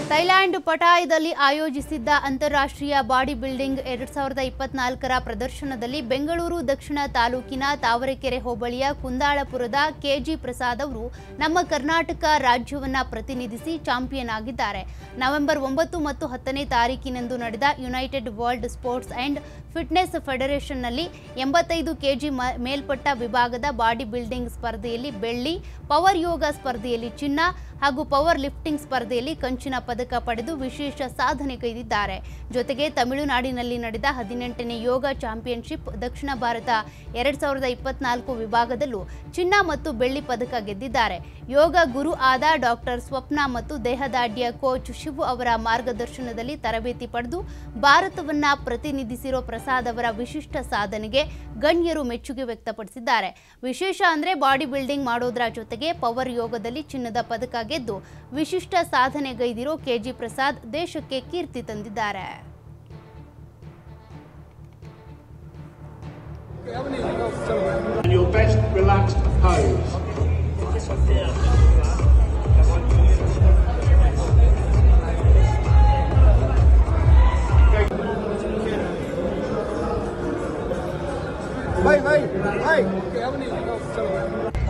Thailand ಪಟಾಯದಲ್ಲಿ ಆಯೋಜಿಸಿದ್ದ ಅಂತಾರಾಷ್ಟ್ರೀಯ body building ಎರಡ್ ಸಾವಿರದ ಇಪ್ಪತ್ನಾಲ್ಕರ ಪ್ರದರ್ಶನದಲ್ಲಿ ಬೆಂಗಳೂರು ದಕ್ಷಿಣ ತಾಲೂಕಿನ ತಾವರೆಕೆರೆ ಹೋಬಳಿಯ ಕುಂದಾಳಪುರದ ಕೆಜಿ ಪ್ರಸಾದ್ ಅವರು ನಮ್ಮ ಕರ್ನಾಟಕ ರಾಜ್ಯವನ್ನ ಪ್ರತಿನಿಧಿಸಿ ಚಾಂಪಿಯನ್ ಆಗಿದ್ದಾರೆ ನವೆಂಬರ್ ಒಂಬತ್ತು ಮತ್ತು ಹತ್ತನೇ ತಾರೀಕಿನಂದು ನಡೆದ united world sports and fitness ಫೆಡರೇಷನ್ನಲ್ಲಿ ಎಂಬತ್ತೈದು ಕೆಜಿ ಮ ಮೇಲ್ಪಟ್ಟ ವಿಭಾಗದ ಬಾಡಿ ಬಿಲ್ಡಿಂಗ್ ಸ್ಪರ್ಧೆಯಲ್ಲಿ ಬೆಳ್ಳಿ ಪವರ್ ಯೋಗ ಸ್ಪರ್ಧೆಯಲ್ಲಿ ಚಿನ್ನ ಹಾಗೂ ಪವರ್ ಲಿಫ್ಟಿಂಗ್ ಸ್ಪರ್ಧೆಯಲ್ಲಿ ಕಂಚಿನ ಪದಕ ಪಡೆದು ವಿಶೇಷ ಸಾಧನೆ ಕೈದಿದ್ದಾರೆ ಜೊತೆಗೆ ತಮಿಳುನಾಡಿನಲ್ಲಿ ನಡೆದ ಹದಿನೆಂಟನೇ ಯೋಗ ಚಾಂಪಿಯನ್ಶಿಪ್ ದಕ್ಷಿಣ ಭಾರತ ಎರಡ್ ಸಾವಿರದ ಇಪ್ಪತ್ನಾಲ್ಕು ವಿಭಾಗದಲ್ಲೂ ಚಿನ್ನ ಮತ್ತು ಬೆಳ್ಳಿ ಪದಕ ಗೆದ್ದಿದ್ದಾರೆ ಯೋಗ ಗುರು ಆದ ಡಾಕ್ಟರ್ ಸ್ವಪ್ನ ಮತ್ತು ದೇಹದಾಢ್ಯ ಕೋಚ್ ಶಿವು ಅವರ ಮಾರ್ಗದರ್ಶನದಲ್ಲಿ ತರಬೇತಿ ಪಡೆದು ಭಾರತವನ್ನ ಪ್ರತಿನಿಧಿಸಿರೋ ಪ್ರಸಾದ್ ಅವರ ವಿಶಿಷ್ಟ ಸಾಧನೆಗೆ ಗಣ್ಯರು ಮೆಚ್ಚುಗೆ ವ್ಯಕ್ತಪಡಿಸಿದ್ದಾರೆ ವಿಶೇಷ ಅಂದ್ರೆ ಬಾಡಿ ಬಿಲ್ಡಿಂಗ್ ಮಾಡೋದ್ರ ಜೊತೆಗೆ ಪವರ್ ಯೋಗದಲ್ಲಿ ಚಿನ್ನದ ಪದಕ ಗೆದ್ದು ವಿಶಿಷ್ಟ ಸಾಧನೆಗೈದಿರೋ ಕೆಜಿ ಪ್ರಸಾದ್ ದೇಶಕ್ಕೆ ಕೀರ್ತಿ ತಂದಿದ್ದಾರೆ and your best relaxed pose. भाई भाई भाई